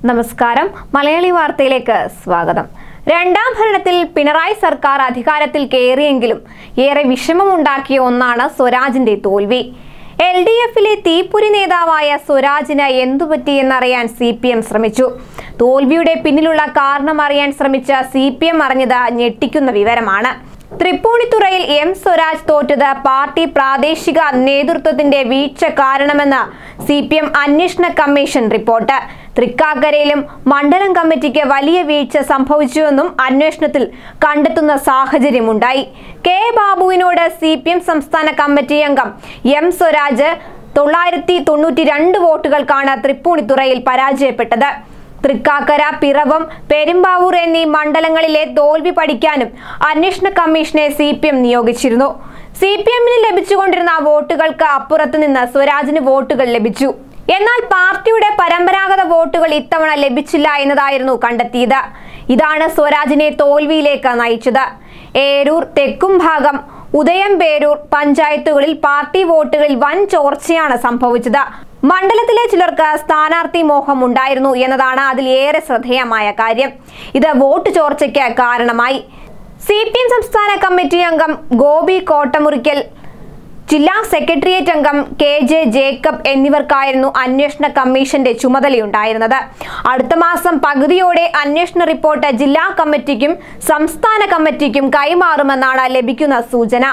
നമസ്കാരം മലയാളി വാർത്തയിലേക്ക് സ്വാഗതം രണ്ടാം ഭരണത്തിൽ പിണറായി സർക്കാർ അധികാരത്തിൽ കയറിയെങ്കിലും ഏറെ വിഷമമുണ്ടാക്കിയ ഒന്നാണ് സ്വരാജിന്റെ തോൽവി എൽ ഡി എഫിലെ തീപ്പൊരി നേതാവായ സ്വരാജിന് എന്തുപറ്റിയെന്നറിയാൻ സി പി എം ശ്രമിച്ചു തോൽവിയുടെ പിന്നിലുള്ള കാരണം അറിയാൻ ശ്രമിച്ച സി പി എം അറിഞ്ഞത് ഞെട്ടിക്കുന്ന വിവരമാണ് തൃപ്പൂണിത്തുറയിൽ എം സ്വരാജ് തോറ്റത് പാർട്ടി പ്രാദേശിക നേതൃത്വത്തിന്റെ വീഴ്ച കാരണമെന്ന് സി പി എം അന്വേഷണ കമ്മീഷൻ റിപ്പോർട്ട് തൃക്കാക്കരയിലും മണ്ഡലം കമ്മിറ്റിക്ക് വലിയ വീഴ്ച സംഭവിച്ചുവെന്നും അന്വേഷണത്തിൽ കണ്ടെത്തുന്ന സാഹചര്യമുണ്ടായി കെ ബാബുവിനോട് സി പി എം സംസ്ഥാന കമ്മിറ്റി അംഗം എം സ്വരാജ് തൊള്ളായിരത്തി തൊണ്ണൂറ്റി രണ്ട് വോട്ടുകൾക്കാണ് തൃപ്പൂണിത്തുറയിൽ പരാജയപ്പെട്ടത് തൃക്കാക്കര പിറവം പെരുമ്പാവൂർ എന്നീ മണ്ഡലങ്ങളിലെ തോൽവി പഠിക്കാനും അന്വേഷണ കമ്മീഷനെ സി പി എം നിയോഗിച്ചിരുന്നു സി പി എമ്മിന് ലഭിച്ചുകൊണ്ടിരുന്ന വോട്ടുകൾക്ക് അപ്പുറത്ത് നിന്ന് സ്വരാജിന് വോട്ടുകൾ ലഭിച്ചു എന്നാൽ പാർട്ടിയുടെ പരമ്പരാഗത വോട്ടുകൾ ഇത്തവണ ലഭിച്ചില്ല എന്നതായിരുന്നു കണ്ടെത്തിയത് ഇതാണ് സ്വരാജിനെ തോൽവിയിലേക്ക് നയിച്ചത് ഏരൂർ തെക്കും ഭാഗം ഉദയംപേരൂർ പഞ്ചായത്തുകളിൽ പാർട്ടി വോട്ടുകളിൽ വൻ ചോർച്ചയാണ് സംഭവിച്ചത് മണ്ഡലത്തിലെ ചിലർക്ക് സ്ഥാനാർത്ഥി മോഹം ഉണ്ടായിരുന്നു എന്നതാണ് അതിൽ ഏറെ ശ്രദ്ധേയമായ കാര്യം ഇത് വോട്ട് ചോർച്ചയ്ക്ക് കാരണമായി സി പി എം സംസ്ഥാന കമ്മിറ്റി അംഗം ഗോപി കോട്ടമുറിക്കൽ ജില്ലാ സെക്രട്ടേറിയറ്റ് അംഗം കെ ജെ ജേക്കബ് എന്നിവർക്കായിരുന്നു അന്വേഷണ കമ്മീഷന്റെ ചുമതലയുണ്ടായിരുന്നത് അടുത്ത മാസം പകുതിയോടെ അന്വേഷണ റിപ്പോർട്ട് ജില്ലാ കമ്മിറ്റിക്കും സംസ്ഥാന കമ്മിറ്റിക്കും കൈമാറുമെന്നാണ് ലഭിക്കുന്ന സൂചന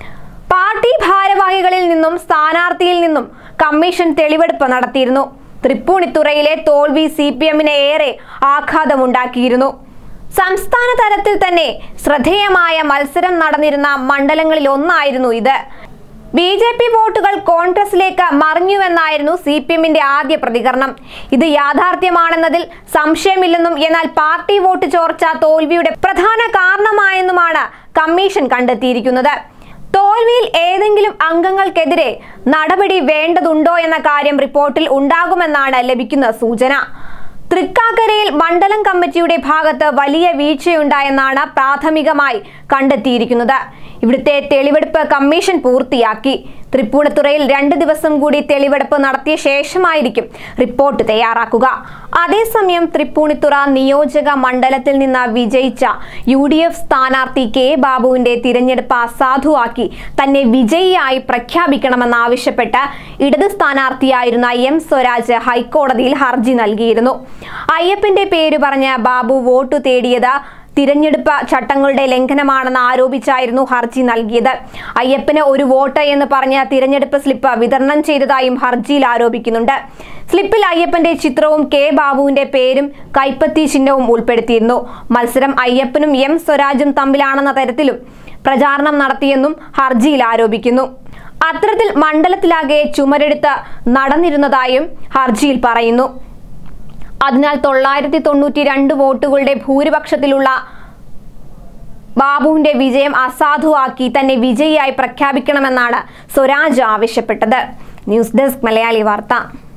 പാർട്ടി ഭാരവാഹികളിൽ നിന്നും സ്ഥാനാർത്ഥിയിൽ നിന്നും കമ്മീഷൻ തെളിവെടുപ്പ് നടത്തിയിരുന്നു തൃപ്പൂണിത്തുറയിലെ തോൽവി സി പി എമ്മിനെ ഏറെ ആഘാതമുണ്ടാക്കിയിരുന്നു സംസ്ഥാന തലത്തിൽ തന്നെ ശ്രദ്ധേയമായ മത്സരം നടന്നിരുന്ന മണ്ഡലങ്ങളിൽ ഒന്നായിരുന്നു ഇത് ബി ജെ പി വോട്ടുകൾ കോൺഗ്രസിലേക്ക് മറിഞ്ഞുവെന്നായിരുന്നു സി പി എമ്മിന്റെ ആദ്യ പ്രതികരണം ഇത് യാഥാർത്ഥ്യമാണെന്നതിൽ സംശയമില്ലെന്നും എന്നാൽ പാർട്ടി വോട്ട് ചോർച്ച തോൽവിയുടെ പ്രധാന കാരണമായെന്നുമാണ് കമ്മീഷൻ കണ്ടെത്തിയിരിക്കുന്നത് തോൽവിയിൽ ഏതെങ്കിലും അംഗങ്ങൾക്കെതിരെ നടപടി വേണ്ടതുണ്ടോ എന്ന കാര്യം റിപ്പോർട്ടിൽ ഉണ്ടാകുമെന്നാണ് ലഭിക്കുന്ന സൂചന തൃക്കാക്കരയിൽ മണ്ഡലം കമ്മിറ്റിയുടെ ഭാഗത്ത് വലിയ വീഴ്ചയുണ്ടായെന്നാണ് പ്രാഥമികമായി കണ്ടെത്തിയിരിക്കുന്നത് ഇവിടുത്തെ തെളിവെടുപ്പ് കമ്മീഷൻ പൂർത്തിയാക്കി തൃപ്പൂണിത്തുറയിൽ രണ്ട് ദിവസം കൂടി തെളിവെടുപ്പ് നടത്തിയ ശേഷമായിരിക്കും റിപ്പോർട്ട് തയ്യാറാക്കുക അതേസമയം തൃപ്പൂണിത്തുറ നിയോജക മണ്ഡലത്തിൽ നിന്ന് വിജയിച്ച യു ഡി എഫ് സ്ഥാനാർത്ഥി കെ ബാബുവിന്റെ തിരഞ്ഞെടുപ്പ് അസാധുവാക്കി തന്നെ വിജയിയായി പ്രഖ്യാപിക്കണമെന്നാവശ്യപ്പെട്ട് ഇടത് സ്ഥാനാർത്ഥിയായിരുന്ന എം സ്വരാജ് ഹൈക്കോടതിയിൽ ഹർജി നൽകിയിരുന്നു അയ്യപ്പന്റെ പേര് പറഞ്ഞ് ബാബു വോട്ടു തേടിയത് തിരഞ്ഞെടുപ്പ് ചട്ടങ്ങളുടെ ലംഘനമാണെന്ന് ആരോപിച്ചായിരുന്നു ഹർജി നൽകിയത് അയ്യപ്പന് ഒരു വോട്ട് എന്ന് പറഞ്ഞ തിരഞ്ഞെടുപ്പ് സ്ലിപ്പ് വിതരണം ചെയ്തതായും ഹർജിയിൽ ആരോപിക്കുന്നുണ്ട് സ്ലിപ്പിൽ അയ്യപ്പന്റെ ചിത്രവും കെ ബാബുവിന്റെ പേരും കൈപ്പത്തി ചിഹ്നവും ഉൾപ്പെടുത്തിയിരുന്നു മത്സരം അയ്യപ്പനും എം സ്വരാജും തമ്മിലാണെന്ന തരത്തിലും പ്രചാരണം നടത്തിയെന്നും ഹർജിയിൽ ആരോപിക്കുന്നു അത്തരത്തിൽ മണ്ഡലത്തിലാകെ ചുമരെടുത്ത് നടന്നിരുന്നതായും ഹർജിയിൽ പറയുന്നു അതിനാൽ തൊള്ളായിരത്തി തൊണ്ണൂറ്റി രണ്ട് വോട്ടുകളുടെ ഭൂരിപക്ഷത്തിലുള്ള ബാബുവിന്റെ വിജയം അസാധുവാക്കി തന്നെ വിജയിയായി പ്രഖ്യാപിക്കണമെന്നാണ് സ്വരാജ് ആവശ്യപ്പെട്ടത് ന്യൂസ് ഡെസ്ക് മലയാളി വാർത്ത